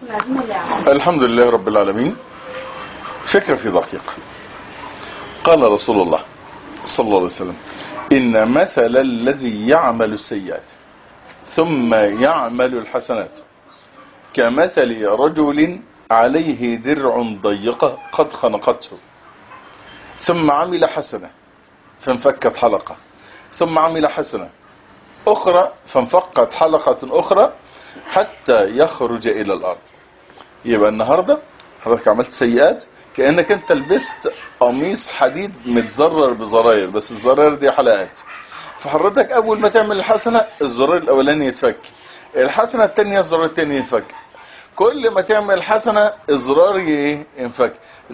الحمد لله رب العالمين فكرة في دقيقة قال رسول الله صلى الله عليه وسلم إن مثل الذي يعمل السيئات ثم يعمل الحسنات كمثل رجل عليه درع ضيقة قد خنقته ثم عمل حسنة فانفكت حلقة ثم عمل حسنة أخرى فانفقت حلقة أخرى حتى يخرج إلى الأرض يبقى النهاردة حضرتك عملت سيئات كأنك انت لبست قميص حديد متزرر بزراير بس الزراير دي حلقات فحضرتك اول ما تعمل الحسنة الزرار الاولاني يتفك الحسنة التانية الزرار التاني يتفك كل ما تعمل حسنة الزرار ينفك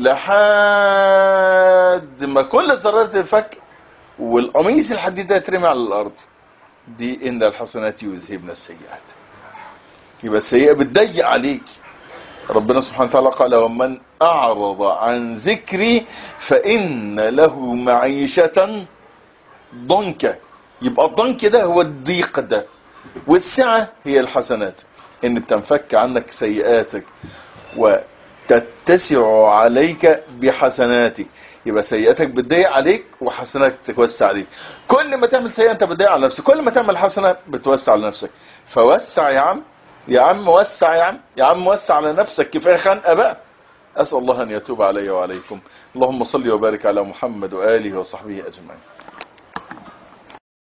لحد ما كل الزرار تتفك والقميص الحديد ده يترمي على الارض دي ان الحسنات يذهبن السيئات يبقى السيئة بتضيق عليك ربنا سبحانه وتعالى قال ومن أعرض عن ذكري فإن له معيشة ضنكا يبقى الضنك ده هو الضيق ده والسعة هي الحسنات ان بتنفك عنك سيئاتك وتتسع عليك بحسناتك يبقى سيئاتك بتضيق عليك وحسناتك تتوسع عليك كل ما تعمل سيئة انت بتضيق على نفسك كل ما تعمل حسنة بتوسع على نفسك فوسع يا عم يا عم وسع يا عم يا عم وسع على نفسك كفايه خنقه بقى اسال الله ان يتوب علي وعليكم اللهم صل وبارك على محمد واله وصحبه اجمعين